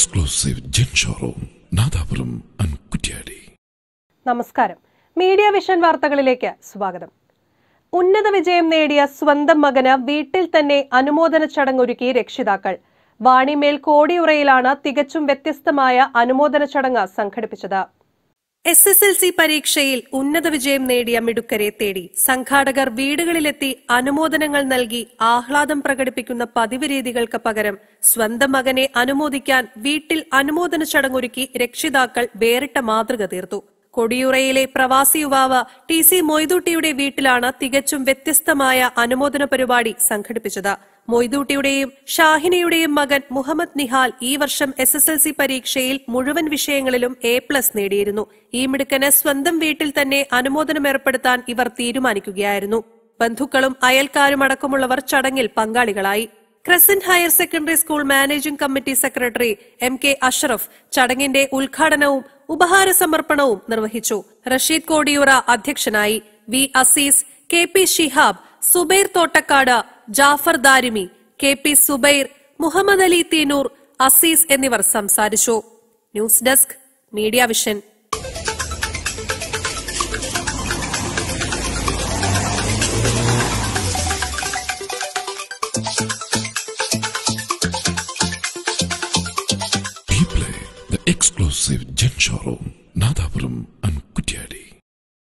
exclusive gents showroom Nadapuram and Kuttiadi നമസ്കാരം Media vision വാർത്തകളിലേക്ക് സ്വാഗതം ഉന്നത വിജയം നേടിയ സ്വന്തം മകന് വീട്ടിൽ തന്നെ അനുമോദന ചടങ്ങൊരുക്കി രക്ഷിതാക്കൾ വാണിമേൽ കോടിയുറയിലാണ് തികച്ചും വ്യത്യസ്തമായ അനുമോദന ചടങ്ങ് സംഘടിപ്പിച്ചത് എസ് എസ് എൽ സി പരീക്ഷയിൽ ഉന്നത വിജയം നേടിയ മിടുക്കരെ തേടി സംഘാടകർ വീടുകളിലെത്തി അനുമോദനങ്ങൾ നൽകി ആഹ്ലാദം പ്രകടിപ്പിക്കുന്ന പതിവ് രീതികൾക്ക് പകരം സ്വന്തം മകനെ അനുമോദിക്കാൻ വീട്ടിൽ അനുമോദന ചടങ്ങൊരുക്കി രക്ഷിതാക്കൾ വേറിട്ട മാതൃക തീർത്തു കൊടിയുറയിലെ പ്രവാസി യുവാവ് ടി സി മൊയ്തൂട്ടിയുടെ വീട്ടിലാണ് തികച്ചും വ്യത്യസ്തമായ അനുമോദന പരിപാടി സംഘടിപ്പിച്ചത് മൊയ്തൂട്ടിയുടെയും ഷാഹിനയുടെയും മകൻ മുഹമ്മദ് നിഹാൽ ഈ വർഷം എസ് എസ് എൽ സി പരീക്ഷയിൽ മുഴുവൻ വിഷയങ്ങളിലും എ പ്ലസ് നേടിയിരുന്നു ഈ മിടുക്കന് സ്വന്തം വീട്ടിൽ തന്നെ അനുമോദനം ഏർപ്പെടുത്താൻ ഇവർ തീരുമാനിക്കുകയായിരുന്നു ബന്ധുക്കളും അയൽക്കാരും അടക്കമുള്ളവർ ചടങ്ങിൽ പങ്കാളികളായി Crescent higher secondary school managing committee secretary M K Ashraf ചടങ്ങിന്റെ ഉദ്ഘാടനവും ഉപഹാര സമർപ്പണവും നിർവഹിച്ചു റഷീദ് കോടിയൂറ അധ്യക്ഷനായി V Azeez K P Shihab Subair Thottakkad Jafar Darimi K P Subair Muhammad Ali Theenur Azeez എന്നിവർ സംസാരിച്ചു news desk Media Vision P Play, the exclusive Gen Showroom, Nadhapuram